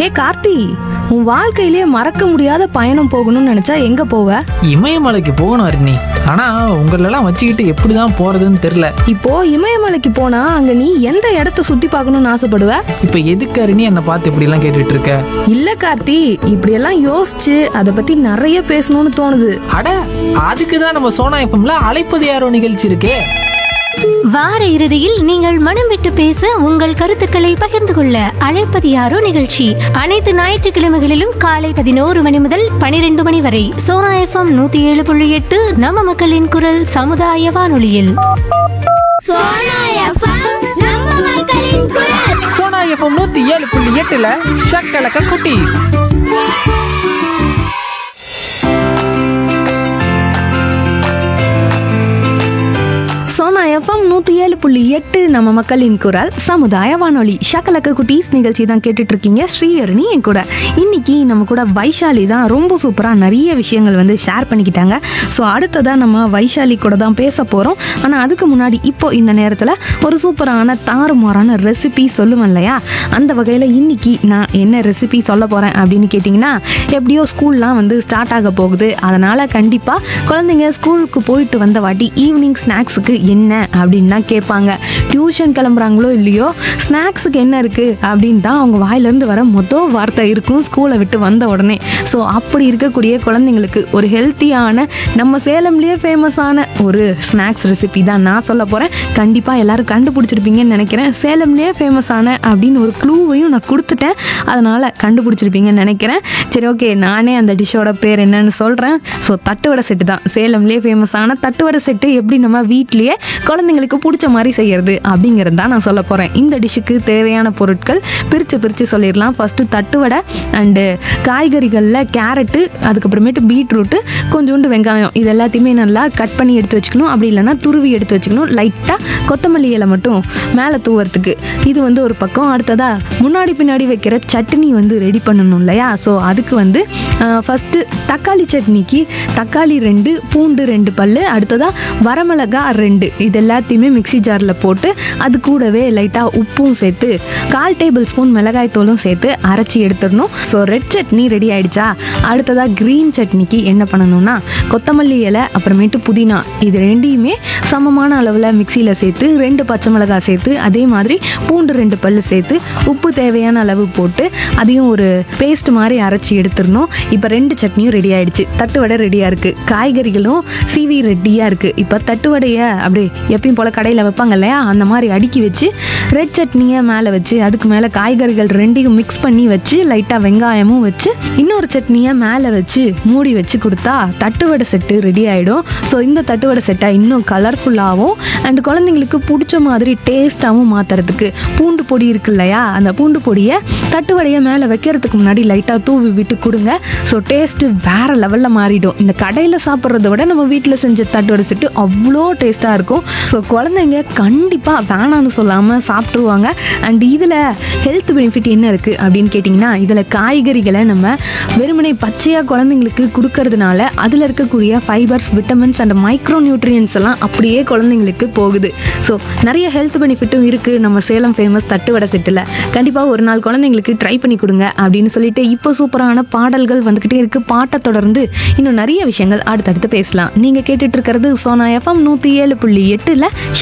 ஹே கார்த்தி உன் வாழ்க்கையிலே மறக்க முடியாத பயணம் போகணும்னு நினைச்சா எங்க போவ இமயமலைக்கு போகணும் அருணி ஆனா உங்களெல்லாம் வச்சுக்கிட்டு எப்படி தான் போறதுன்னு தெரியல இப்போ இமயமலைக்கு போனா அங்க நீ எந்த இடத்த சுத்தி பார்க்கணும்னு ஆசைப்படுவ இப்ப எதுக்கு அருணி என்னை பார்த்து இப்படி எல்லாம் கேட்டுட்டு இருக்க இல்ல கார்த்தி இப்படியெல்லாம் யோசிச்சு அதை பத்தி நிறைய பேசணும்னு தோணுது அட அதுக்கு தான் நம்ம சோனா எப்பம்ல அழைப்பது யாரோ நிகழ்ச்சி இருக்கே வார இறுதியில் நீங்கள் மனம் விட்டு பேச உங்கள் கருத்துக்களை பகிர்ந்து கொள்ள அழைப்பது யாரோ நிகழ்ச்சி அனைத்து ஞாயிற்றுக்கிழமைகளிலும் காலை பதினோரு மணி முதல் பனிரெண்டு மணி வரை சோனா எஃப்எம் நூத்தி ஏழு புள்ளி எட்டு நம்ம மக்களின் குரல் சமுதாய வானொலியில் சோனா எஃப்எம் நம்ம மக்களின் குரல் சோனா எப்பம் நூத்தி ஏழு புள்ளி எட்டுல ஷக்கலக்க குட்டி சோனா எஃப்எம் நூத்தி ஏழு புள்ளி எட்டு நம்ம மக்களின் குரல் சமுதாய வானொலி ஷக்கலக்க குட்டீஸ் நிகழ்ச்சி தான் கேட்டுட்டு இருக்கீங்க ஸ்ரீஹரணி என் கூட இன்னைக்கு நம்ம கூட வைஷாலி தான் ரொம்ப சூப்பரா நிறைய விஷயங்கள் வந்து ஷேர் பண்ணிக்கிட்டாங்க ஸோ அடுத்ததா நம்ம வைஷாலி கூட தான் பேச போறோம் ஆனா அதுக்கு முன்னாடி இப்போ இந்த நேரத்துல ஒரு சூப்பரான தாறுமாறான ரெசிபி சொல்லுவேன் இல்லையா அந்த வகையில் இன்னைக்கு நான் என்ன ரெசிபி சொல்ல போகிறேன் அப்படின்னு கேட்டிங்கன்னா எப்படியோ ஸ்கூல்லாம் வந்து ஸ்டார்ட் ஆக போகுது அதனால் கண்டிப்பாக குழந்தைங்க ஸ்கூலுக்கு போயிட்டு வந்த வாட்டி ஈவினிங் ஸ்நாக்ஸுக்கு என்ன அப்படின்னு தான் கேட்பாங்க டியூஷன் கிளம்புறாங்களோ இல்லையோ ஸ்நாக்ஸுக்கு என்ன இருக்குது அப்படின்னு தான் அவங்க வாயிலேருந்து வர மொதல் வார்த்தை இருக்கும் ஸ்கூலை விட்டு வந்த உடனே ஸோ அப்படி இருக்கக்கூடிய குழந்தைங்களுக்கு ஒரு ஹெல்த்தியான நம்ம சேலம்லேயே ஃபேமஸான ஒரு ஸ்நாக்ஸ் ரெசிபி தான் நான் சொல்ல போகிறேன் கண்டிப்பாக எல்லாரும் கண்டுபிடிச்சிருப்பீங்கன்னு நினைக்கிறேன் சேலம்லேயே ஃபேமஸான அப்படின்னு ஒரு க்ளூவையும் நான் கொடுத்துட்டேன் அதனால் கண்டுபிடிச்சிருப்பீங்கன்னு நினைக்கிறேன் சரி ஓகே நானே அந்த டிஷ்ஷோட பேர் என்னன்னு சொல்கிறேன் ஸோ தட்டுவடை செட்டு தான் சேலம்லேயே ஃபேமஸான தட்டுவடை செட்டு எப்படி நம்ம வீட்லேயே குழந்தைங்களுக்கு பிடிச்ச மாதிரி செய்யறது அப்படிங்கிறது தான் நான் சொல்ல போகிறேன் இந்த டிஷ்ஷுக்கு தேவையான பொருட்கள் பிரித்து பிரித்து சொல்லிடலாம் ஃபஸ்ட்டு தட்டுவடை அண்டு காய்கறிகளில் கேரட்டு அதுக்கப்புறமேட்டு பீட்ரூட்டு கொஞ்சோண்டு வெங்காயம் இது எல்லாத்தையுமே நல்லா கட் பண்ணி எடுத்து வச்சுக்கணும் அப்படி இல்லைன்னா துருவி எடுத்து வச்சுக்கணும் லைட்டாக கொத்தமல்லி இலை மட்டும் மேலே தூவறதுக்கு இது வந்து ஒரு பக்கம் அடுத்ததா முன்னாடி பின்னாடி வைக்கிற சட்னி வந்து ரெடி பண்ணணும் இல்லையா ஸோ அதுக்கு வந்து ஃபஸ்ட்டு தக்காளி சட்னிக்கு தக்காளி ரெண்டு பூண்டு ரெண்டு பல்லு அடுத்ததா வரமிளகா ரெண்டு இது எல்லாத்தையுமே மிக்ஸி ஜாரில் போட்டு அது கூடவே லைட்டாக உப்பும் சேர்த்து கால் டேபிள் ஸ்பூன் மிளகாய் தூளும் சேர்த்து அரைச்சி எடுத்துடணும் ஸோ ரெட் சட்னி ரெடி ஆயிடுச்சா அடுத்ததா க்ரீன் சட்னிக்கு என்ன பண்ணணும்னா கொத்தமல்லி இலை அப்புறமேட்டு புதினா இது ரெண்டையுமே சமமான அளவில் மிக்சியில் சேர்த்து ரெண்டு பச்சை மிளகாய் சேர்த்து அதே மாதிரி பூண்டு ரெண்டு பல்லு சேர்த்து உப்பு தேவையான அளவு போட்டு அதையும் ஒரு பேஸ்ட் மாதிரி அரைச்சி எடுத்துடணும் இப்போ ரெண்டு சட்னியும் ரெடி ஆயிடுச்சு தட்டு வடை ரெடியாக இருக்குது காய்கறிகளும் சீவி ரெடியாக இருக்குது இப்போ தட்டு வடையை அப்படியே எப்பயும் போல் கடையில் வைப்பாங்க இல்லையா அந்த மாதிரி அடுக்கி வச்சு ரெட் சட்னியை மேலே வச்சு அதுக்கு மேலே காய்கறிகள் ரெண்டையும் மிக்ஸ் பண்ணி வச்சு லைட்டாக வெங்காயமும் வச்சு இன்னொரு சட்னியை மேலே வச்சு மூடி வச்சு கொடுத்தா தட்டுவடை செட்டு ரெடி ஆகிடும் ஸோ இந்த தட்டுவடை செட்டை இன்னும் கலர்ஃபுல்லாகவும் அண்ட் குழந்தைங்களுக்கு பிடிச்ச மாதிரி டேஸ்ட்டாகவும் மாற்றுறதுக்கு பூண்டு பொடி இருக்கு இல்லையா அந்த பூண்டு பொடியை தட்டுவடையை மேலே வைக்கிறதுக்கு முன்னாடி லைட்டாக தூவி விட்டு கொடுங்க ஸோ டேஸ்ட்டு வேறு லெவலில் மாறிடும் இந்த கடையில் சாப்பிட்றத விட நம்ம வீட்டில் செஞ்ச தட்டுவடை செட்டு அவ்வளோ டேஸ்ட்டாக இருக்கும் ஸோ குழந்தைங்க கண்டிப்பாக வேணான்னு சொல்லாமல் சாப்பிட்ருவாங்க அண்ட் இதில் ஹெல்த் பெனிஃபிட் என்ன இருக்குது அப்படின்னு கேட்டிங்கன்னா இதில் காய்கறிகளை நம்ம வெறுமனே பச்சையாக குழந்தைங்களுக்கு கொடுக்கறதுனால அதில் இருக்கக்கூடிய fibres vitamins and micronutrients எல்லாம் அப்படியே குழந்தைங்களுக்கு போகுது ஸோ நிறைய ஹெல்த் பெனிஃபிட்டும் இருக்குது நம்ம சேலம் ஃபேமஸ் தட்டுவடை செட்டில் கண்டிப்பாக ஒரு நாள் குழந்தைங்களுக்கு ட்ரை பண்ணி கொடுங்க அப்படின்னு சொல்லிட்டு இப்போ சூப்பரான பாடல்கள் வந்துக்கிட்டே இருக்குது பாட்டை தொடர்ந்து இன்னும் நிறைய விஷயங்கள் அடுத்தடுத்து பேசலாம் நீங்கள் கேட்டுட்டு இருக்கிறது சோனா எஃப்எம் நூற்றி ஏழு புள்ளி எட்டில்